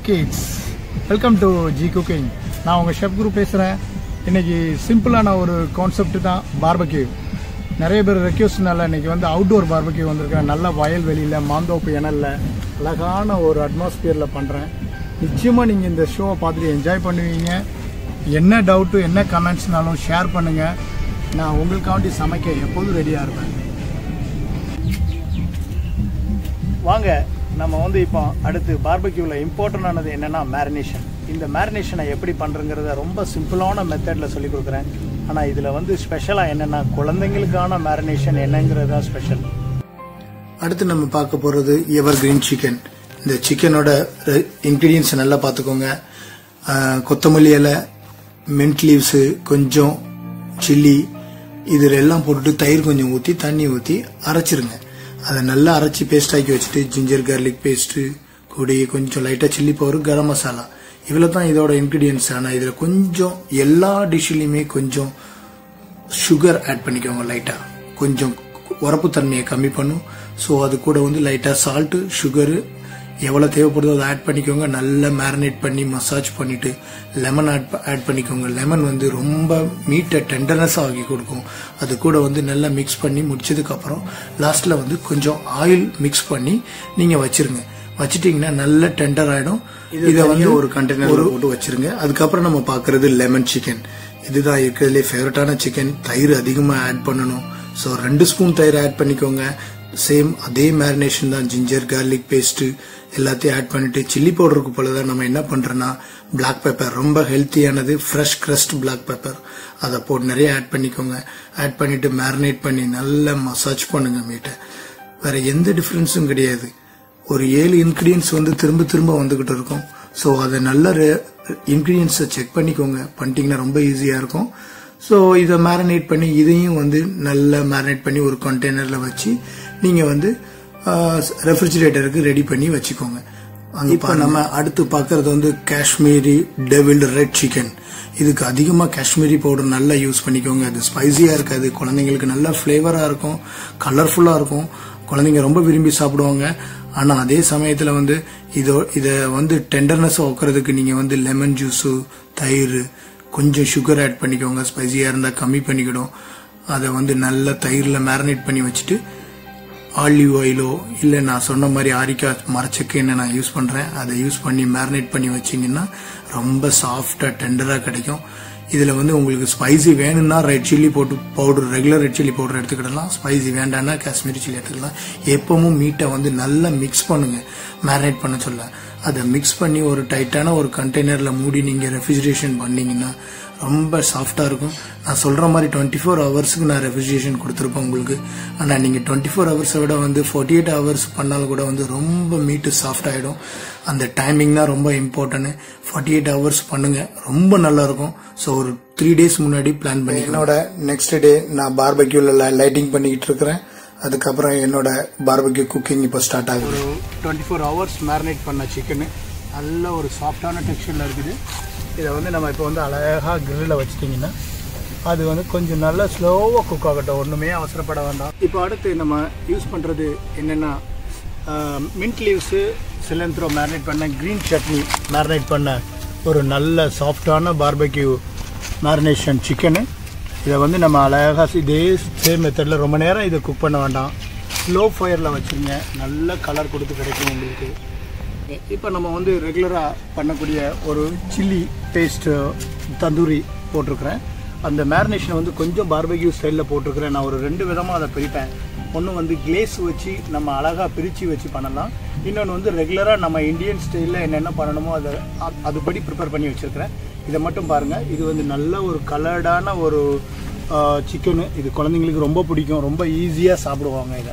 kids welcome to G cooking நான் உங்கள் chef குரு பேசுகிறேன் இன்னைக்கு சிம்பிளான ஒரு கான்செப்ட் தான் பார்பக்யூ நிறைய பேர் ரெக்யூஸ்ட்னால இன்னைக்கு வந்து அவுட்டோர் பார்பக்யூ வந்திருக்கேன் நல்ல வயல்வெளியில் மாந்தோப்பு இணல்ல அழகான ஒரு அட்மாஸ்பியரில் பண்ணுறேன் நிச்சயமாக நீங்கள் இந்த ஷோவை பார்த்துட்டு என்ஜாய் பண்ணுவீங்க என்ன டவுட்டு என்ன கமெண்ட்ஸ்னாலும் ஷேர் பண்ணுங்கள் நான் உங்களுக்காண்டி சமைக்க எப்போதும் ரெடியாக இருப்பேன் வாங்க நம்ம வந்து இப்போ அடுத்து பார்பக்யூவில் இம்பார்ட்டண்டானது என்னென்னா மேரினேஷன் இந்த மேரினேஷனை எப்படி பண்ணுறங்கிறத ரொம்ப சிம்பிளான மெத்தடில் சொல்லி கொடுக்குறேன் ஆனால் இதில் வந்து ஸ்பெஷலாக என்னென்னா குழந்தைங்களுக்கான மேரினேஷன் என்னங்கிறது தான் ஸ்பெஷல் அடுத்து நம்ம பார்க்க போகிறது எவர் கிரீன் சிக்கன் இந்த சிக்கனோட இன்க்ரீடியன்ஸ் நல்லா பார்த்துக்கோங்க ஆஹ், கொத்தமல்லி இலை மின்ட் லீவ்ஸு கொஞ்சம் சில்லி இதில் எல்லாம் போட்டுட்டு தயிர் கொஞ்சம் ஊற்றி தண்ணி ஊற்றி அரைச்சிருங்க அதை நல்லா அரைச்சி பேஸ்ட் ஆக்கி வச்சுட்டு ஜிஞ்சர் கார்லிக் பேஸ்ட்டு கூடி கொஞ்சம் லைட்டாக சில்லி பவுடர் கரம் மசாலா இவ்வளோ தான் இதோட இன்க்ரீடியன்ஸ் ஆனால் இதில் கொஞ்சம் எல்லா டிஷ்ஷுலையுமே கொஞ்சம் சுகர் ஆட் பண்ணிக்கோங்க லைட்டாக கொஞ்சம் உரப்பு தன்மையை கம்மி பண்ணும் ஸோ அது கூட வந்து லைட்டாக சால்ட்டு சுகரு எவ்வளோ தேவைப்படுதோ அதை ஆட் பண்ணிக்கோங்க நல்லா மேரினேட் பண்ணி மசாஜ் பண்ணிட்டு லெமன் ஆட் ஆட் பண்ணிக்கோங்க லெமன் வந்து ரொம்ப மீட்டை டெண்டர்னஸாக ஆக்கி கொடுக்கும் அது கூட வந்து நல்லா மிக்ஸ் பண்ணி முடிச்சதுக்கப்புறம் லாஸ்ட்டில் வந்து கொஞ்சம் ஆயில் மிக்ஸ் பண்ணி நீங்கள் வச்சிருங்க வச்சிட்டிங்கன்னா நல்ல டெண்டர் ஆகிடும் இதை வந்து ஒரு கண்டெய்னர் போட்டு வச்சிருங்க அதுக்கப்புறம் நம்ம பார்க்கறது லெமன் சிக்கன் இதுதான் இருக்கிறதுலே ஃபேவரட்டான சிக்கன் தயிர் அதிகமாக ஆட் பண்ணணும் ஸோ ரெண்டு ஸ்பூன் தயிர் ஆட் பண்ணிக்கோங்க சேம் அதே மேரினேஷன் தான் ஜிஞ்சர் கார்லிக் பேஸ்ட்டு எல்லாத்தையும் ஆட் பண்ணிட்டு சில்லி பவுடருக்கு போல தான் நம்ம என்ன பண்ணுறோன்னா பிளாக் பெப்பர் ரொம்ப ஹெல்த்தியானது ஃப்ரெஷ் crushed பிளாக் பெப்பர் அதை போட்டு நிறைய ஆட் பண்ணிக்கோங்க ஆட் பண்ணிட்டு மேரினேட் பண்ணி நல்லா மசாஜ் பண்ணுங்க மீட்டை வேற எந்த டிஃப்ரென்ஸும் கிடையாது ஒரு ஏழு இன்க்ரீடியன்ஸ் வந்து திரும்ப திரும்ப வந்துகிட்டு இருக்கும் ஸோ அதை நல்ல இன்க்ரீடியன்ஸை செக் பண்ணிக்கோங்க பண்ணிட்டீங்கன்னா ரொம்ப ஈஸியாக இருக்கும் ஸோ இதை மேரினேட் பண்ணி இதையும் வந்து நல்லா மேரினேட் பண்ணி ஒரு கண்டெய்னரில் வச்சு நீங்கள் வந்து ரெஃப்ரிஜிரேட்டருக்கு ரெடி பண்ணி வச்சுக்கோங்க இப்போ நம்ம அடுத்து பார்க்கறது வந்து காஷ்மீரி டெவில்டு ரெட் சிக்கன் இதுக்கு அதிகமாக காஷ்மீரி பவுடர் நல்லா யூஸ் பண்ணிக்கோங்க அது ஸ்பைசியாக இருக்காது குழந்தைங்களுக்கு நல்ல ஃப்ளேவராக இருக்கும் கலர்ஃபுல்லாக இருக்கும் குழந்தைங்க ரொம்ப விரும்பி சாப்பிடுவாங்க ஆனால் அதே சமயத்தில் வந்து இதோ இதை வந்து டெண்டர்னஸ் வைக்கிறதுக்கு நீங்கள் வந்து லெமன் ஜூஸு தயிர் கொஞ்சம் சுகர் ஆட் பண்ணிக்கோங்க ஸ்பைசியாக இருந்தால் கம்மி பண்ணிக்கிடும் அதை வந்து நல்லா தயிரில் மேரினேட் பண்ணி வச்சுட்டு ஆலிவ் ஆயிலோ இல்லை நான் சொன்ன மாதிரி ஆரிக்கா மரச்சக்கெண்ணெய் நான் யூஸ் பண்ணுறேன் அதை யூஸ் பண்ணி மேரினேட் பண்ணி வச்சிங்கன்னா ரொம்ப சாஃப்டாக டெண்டராக கிடைக்கும் இதில் வந்து உங்களுக்கு ஸ்பைசி வேணும்னா ரெட் சில்லி போட்டு powder regular red chilli powder எடுத்துக்கிடலாம் ஸ்பைசி வேண்டாம்னா காஷ்மீரி சில்லி எடுத்துக்கலாம் எப்பவும் மீட்டை வந்து நல்லா மிக்ஸ் பண்ணுங்க மேரினேட் பண்ண சொல்ல அதை மிக்ஸ் பண்ணி ஒரு டைட்டான ஒரு கண்டெய்னரில் மூடி நீங்கள் ரெஃப்ரிஜரேஷன் பண்ணீங்கன்னா ரொம்ப சாஃப்டாக இருக்கும் நான் சொல்கிற மாதிரி டுவெண்ட்டி ஃபோர் ஹவர்ஸுக்கு நான் ரெஃப்ரிஜரேஷன் கொடுத்துருப்பேன் உங்களுக்கு ஆனால் நீங்கள் டுவெண்ட்டி ஃபோர் ஹவர்ஸை விட வந்து ஃபார்ட்டி எயிட் ஹவர்ஸ் பண்ணாலும் கூட வந்து ரொம்ப மீட்டு சாஃப்ட் ஆகிடும் அந்த டைமிங் தான் ரொம்ப இம்பார்ட்டன்ட் ஃபார்ட்டி எயிட் ஹவர்ஸ் பண்ணுங்க ரொம்ப நல்லா இருக்கும் ஸோ ஒரு த்ரீ டேஸ் முன்னாடி பிளான் பண்ணி என்னோட நெக்ஸ்ட் டே நான் பார்பக்யூவில் லைட்டிங் பண்ணிக்கிட்டு இருக்கிறேன் அதுக்கப்புறம் என்னோட பார்பக்யூ குக்கிங் இப்போ ஸ்டார்ட் ஆகுது ஒரு டுவெண்ட்டி ஃபோர் ஹவர்ஸ் மேரினேட் பண்ண சிக்கனு நல்ல ஒரு சாஃப்டான டெக்ஸ்டரில் இருக்குது இதை வந்து நம்ம இப்போ வந்து அழகாக கிரில்லில் வச்சிட்டிங்கன்னா அது வந்து கொஞ்சம் நல்லா ஸ்லோவாக குக் ஆகட்டும் ஒன்றுமே அவசரப்பட வேண்டாம் இப்போ அடுத்து நம்ம யூஸ் பண்ணுறது என்னென்னா மின்ட் லீவ்ஸு சிலந்த்ரோ மேரினேட் பண்ண க்ரீன் சட்னி மேரினேட் பண்ண ஒரு நல்ல சாஃப்டான பார்பக்யூ மேரினேஷன் சிக்கனு இதை வந்து நம்ம அழகாக இதே சேம் மெத்தடில் ரொம்ப நேரம் இதை குக் பண்ண வேண்டாம் ஸ்லோ ஃபயரில் வச்சுருங்க நல்ல கலர் கொடுத்து கிடைக்கும் உங்களுக்கு இப்போ நம்ம வந்து ரெகுலராக பண்ணக்கூடிய ஒரு சில்லி பேஸ்ட்டு தந்தூரி போட்டிருக்கிறேன் அந்த மேரினேஷனை வந்து கொஞ்சம் பார்பெக்யூ ஸ்டைலில் போட்டிருக்கிறேன் நான் ஒரு ரெண்டு விதமாக அதை பிரிப்பேன் ஒன்று வந்து கிளேஸ் வச்சு நம்ம அழகாக பிரித்து வச்சு பண்ணலாம் இன்னொன்று வந்து ரெகுலராக நம்ம இந்தியன் ஸ்டைலில் என்னென்ன பண்ணணுமோ அதை அ- அதுபடி ப்ரிப்பேர் பண்ணி வச்சுருக்கிறேன் இதை மட்டும் பாருங்கள் இது வந்து நல்ல ஒரு கலர்டான ஒரு சிக்கனு இது குழந்தைங்களுக்கு ரொம்ப பிடிக்கும் ரொம்ப ஈஸியாக சாப்பிடுவாங்க இதை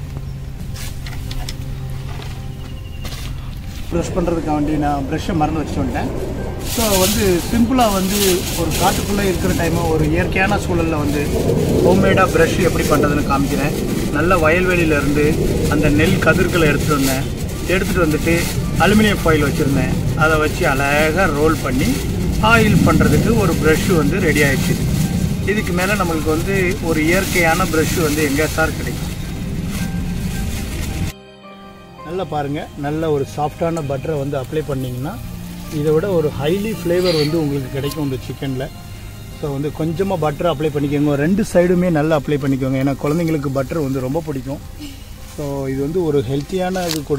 ப்ரெஷ் பண்ணுறதுக்காக வேண்டி நான் ப்ரெஷ்ஷை மறந்து வச்சுட்டு வந்துட்டேன் ஸோ வந்து சிம்பிளாக வந்து ஒரு காட்டுக்குள்ளே இருக்கிற டைமு ஒரு இயற்கையான சூழலில் வந்து ஹோம்மேடாக ப்ரஷ் எப்படி பண்ணுறதுன்னு காமிக்கிறேன் நல்ல வயல்வெளியில இருந்து அந்த நெல் கதிர்களை எடுத்துகிட்டு வந்தேன் எடுத்துகிட்டு வந்துட்டு அலுமினியம் ஃபாயில் வச்சுருந்தேன் அதை வச்சு அழகாக ரோல் பண்ணி ஆயில் பண்ணுறதுக்கு ஒரு ப்ரஷ் வந்து ரெடி ஆயிடுச்சு இதுக்கு மேலே நம்மளுக்கு வந்து ஒரு இயற்கையான ப்ரஷ் வந்து எங்கே சார் கிடைக்கும் நல்ல நல்லா பாருங்கள் நல்ல ஒரு சாஃப்டான பட்டரை வந்து அப்ளை பண்ணிங்கன்னா இதை விட ஒரு ஹைலி ஃப்ளேவர் வந்து உங்களுக்கு கிடைக்கும் இந்த சிக்கனில் ஸோ வந்து கொஞ்சமாக பட்டர் அப்ளை பண்ணிக்கோங்க ரெண்டு சைடுமே நல்லா அப்ளை பண்ணிக்கோங்க ஏன்னா குழந்தைங்களுக்கு பட்டர் வந்து ரொம்ப பிடிக்கும் ஸோ இது வந்து ஒரு ஹெல்த்தியான இது கூட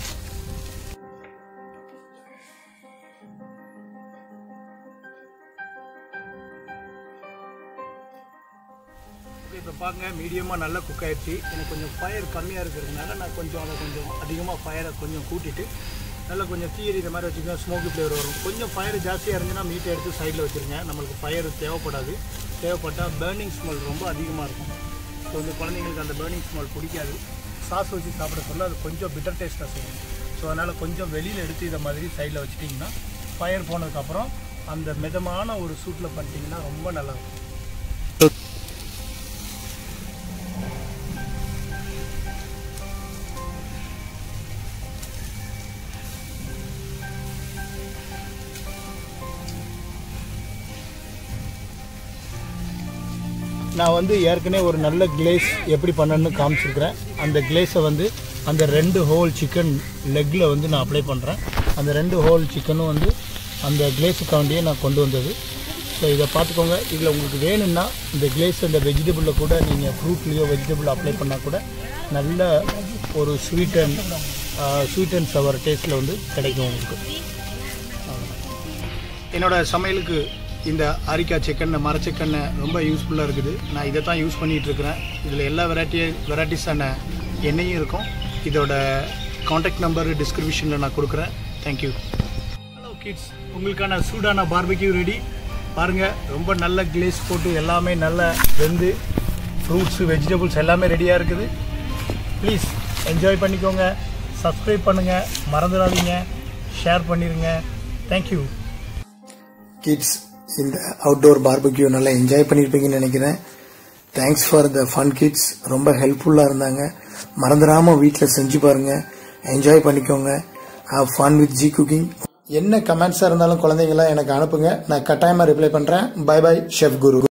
இப்போ பாருங்க மீடியமாக நல்லா குக் ஆயிடுச்சு எனக்கு கொஞ்சம் ஃபயர் கம்மியாக இருக்கிறதுனால நான் கொஞ்சம் அதை கொஞ்சம் அதிகமாக ஃபயரை கொஞ்சம் கூட்டிட்டு நல்லா கொஞ்சம் தீயரி இந்த மாதிரி வச்சுக்கோங்க ஸ்மோக்கி ஃப்ளேவர் வரும் கொஞ்சம் ஃபயர் ஜாஸ்தியாக இருந்துச்சுன்னா மீட்டை எடுத்து சைடில் வச்சுருங்க நம்மளுக்கு ஃபயர் தேவைப்படாது தேவைப்பட்டால் பேர்னிங் ஸ்மெல் ரொம்ப அதிகமாக இருக்கும் ஸோ வந்து குழந்தைங்களுக்கு அந்த பேர்னிங் ஸ்மெல் பிடிக்காது சாஸ் வச்சு சாப்பிட சொல்ல அது கொஞ்சம் பிட்டர் டேஸ்ட்டாக செய்யும் ஸோ அதனால் கொஞ்சம் வெளியில் எடுத்து இதை மாதிரி சைடில் வச்சுட்டிங்கன்னா ஃபயர் போனதுக்கப்புறம் அந்த மிதமான ஒரு சூட்டில் பண்ணிட்டீங்கன்னா ரொம்ப நல்லாயிருக்கும் நான் வந்து ஏற்கனவே ஒரு நல்ல கிளேஸ் எப்படி பண்ணணும்னு காமிச்சிருக்கிறேன் அந்த கிளேஸை வந்து அந்த ரெண்டு ஹோல் சிக்கன் லெக்கில் வந்து நான் அப்ளை பண்ணுறேன் அந்த ரெண்டு ஹோல் சிக்கனும் வந்து அந்த கிளேஸுக்காண்டியே நான் கொண்டு வந்தது ஸோ இதை பார்த்துக்கோங்க இதில் உங்களுக்கு வேணும்னா இந்த கிளேஸ் அந்த வெஜிடபிளில் கூட நீங்கள் ஃப்ரூட்லேயோ வெஜிடபிள் அப்ளை பண்ணால் கூட நல்ல ஒரு ஸ்வீட் அண்ட் ஸ்வீட் அண்ட் சவர் டேஸ்ட்டில் வந்து கிடைக்கும் உங்களுக்கு என்னோட சமையலுக்கு இந்த அரிக்கா சிக்கன் மர சிக்கன் ரொம்ப யூஸ்ஃபுல்லாக இருக்குது நான் இதை தான் யூஸ் பண்ணிகிட்டு இருக்கிறேன் இதில் எல்லா வெரைட்டி வெரைட்டிஸான எண்ணெயும் இருக்கும் இதோட காண்டாக்ட் நம்பர் டிஸ்கிரிப்ஷனில் நான் கொடுக்குறேன் தேங்க்யூ ஹலோ கிட்ஸ் உங்களுக்கான சூடான பார்பிக்யூ ரெடி பாருங்கள் ரொம்ப நல்ல கிளேஸ் போட்டு எல்லாமே நல்லா வெந்து ஃப்ரூட்ஸு வெஜிடபிள்ஸ் எல்லாமே ரெடியாக இருக்குது ப்ளீஸ் என்ஜாய் பண்ணிக்கோங்க சப்ஸ்கிரைப் பண்ணுங்கள் மறந்துடாதீங்க ஷேர் பண்ணிடுங்க தேங்க்யூ கிட்ஸ் இந்த அவுட்டோர் பார்பக்யூ நல்லா என்ஜாய் பண்ணியிருப்பீங்கன்னு நினைக்கிறேன் thanks for the fun kids ரொம்ப ஹெல்ப்ஃபுல்லாக இருந்தாங்க மறந்துடாமல் வீட்டில் செஞ்சு பாருங்க என்ஜாய் பண்ணிக்கோங்க have fun with G cooking என்ன கமெண்ட்ஸாக இருந்தாலும் குழந்தைங்களா எனக்கு அனுப்புங்க நான் கட்டாயமாக ரிப்ளை பண்ணுறேன் பை பை ஷெஃப் குரு